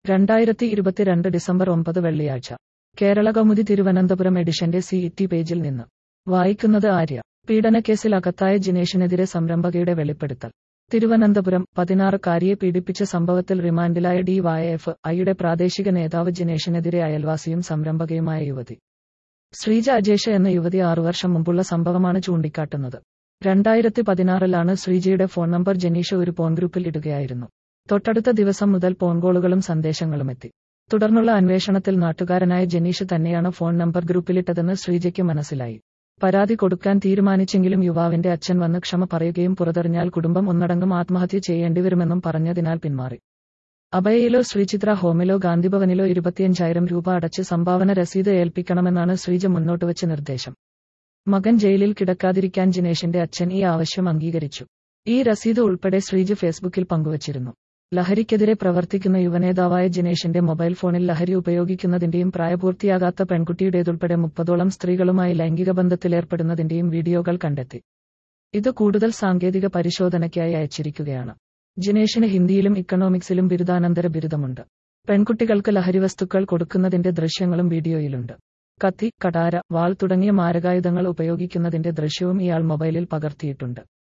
രണ്ടായിരത്തി ഇരുപത്തിരണ്ട് ഡിസംബർ ഒമ്പത് വെള്ളിയാഴ്ച കേരള കൗമുദി തിരുവനന്തപുരം എഡിഷന്റെ സി ടി പേജിൽ നിന്ന് വായിക്കുന്നത് ആര്യ പീഡനക്കേസിൽ അകത്തായ ജിനേഷിനെതിരെ സംരംഭകയുടെ വെളിപ്പെടുത്തൽ തിരുവനന്തപുരം പതിനാറുകാരിയെ പീഡിപ്പിച്ച സംഭവത്തിൽ റിമാൻഡിലായ ഡി വൈ എഫ് ഐയുടെ പ്രാദേശിക നേതാവ് ജിനേഷിനെതിരെ അയൽവാസിയും സംരംഭകയുമായ യുവതി ശ്രീജ അജേഷ് എന്ന യുവതി ആറു വർഷം മുമ്പുള്ള സംഭവമാണ് ചൂണ്ടിക്കാട്ടുന്നത് രണ്ടായിരത്തി പതിനാറിലാണ് ശ്രീജയുടെ ഫോൺ നമ്പർ ജനീഷ് ഒരു ഫോൺ ഗ്രൂപ്പിൽ ഇടുകയായിരുന്നു തൊട്ടടുത്ത ദിവസം മുതൽ ഫോൺ കോളുകളും സന്ദേശങ്ങളും എത്തി തുടർന്നുള്ള അന്വേഷണത്തിൽ നാട്ടുകാരനായ ജനീഷ് തന്നെയാണ് ഫോൺ നമ്പർ ഗ്രൂപ്പിലിട്ടതെന്ന് ശ്രീജയ്ക്ക് മനസ്സിലായി പരാതി കൊടുക്കാൻ തീരുമാനിച്ചെങ്കിലും യുവാവിന്റെ അച്ഛൻ വന്ന് ക്ഷമ പറയുകയും പുറത്തെറിഞ്ഞാൽ കുടുംബം ഒന്നടങ്കം ആത്മഹത്യ ചെയ്യേണ്ടിവരുമെന്നും പറഞ്ഞതിനാൽ പിന്മാറി അഭയയിലോ ശ്രീചിത്ര ഹോമിലോ ഗാന്ധിഭവനിലോ ഇരുപത്തിയഞ്ചായിരം രൂപ അടച്ച് സംഭാവന രസീത് ഏൽപ്പിക്കണമെന്നാണ് ശ്രീജ മുന്നോട്ടുവച്ച നിർദ്ദേശം മകൻ ജയിലിൽ കിടക്കാതിരിക്കാൻ ജിനേഷിന്റെ അച്ഛൻ ഈ ആവശ്യം അംഗീകരിച്ചു ഈ രസീത് ഉൾപ്പെടെ ശ്രീജ് ഫേസ്ബുക്കിൽ പങ്കുവച്ചിരുന്നു ലഹരിക്കെതിരെ പ്രവർത്തിക്കുന്ന യുവനേതാവായ ജിനേഷിന്റെ മൊബൈൽ ഫോണിൽ ലഹരി ഉപയോഗിക്കുന്നതിന്റെയും പ്രായപൂർത്തിയാകാത്ത പെൺകുട്ടിയുടേതുൾപ്പെടെ മുപ്പതോളം സ്ത്രീകളുമായി ലൈംഗിക ബന്ധത്തിലേർപ്പെടുന്നതിന്റെയും വീഡിയോകൾ കണ്ടെത്തി ഇത് കൂടുതൽ സാങ്കേതിക പരിശോധനയ്ക്കായി അയച്ചിരിക്കുകയാണ് ജിനേഷിന് ഹിന്ദിയിലും ഇക്കണോമിക്സിലും ബിരുദാനന്തര ബിരുദമുണ്ട് പെൺകുട്ടികൾക്ക് ലഹരിവസ്തുക്കൾ കൊടുക്കുന്നതിന്റെ ദൃശ്യങ്ങളും വീഡിയോയിലുണ്ട് കത്തി കടാര വാൾ തുടങ്ങിയ മാരകായുധങ്ങൾ ഉപയോഗിക്കുന്നതിന്റെ ദൃശ്യവും ഇയാൾ മൊബൈലിൽ പകർത്തിയിട്ടുണ്ട്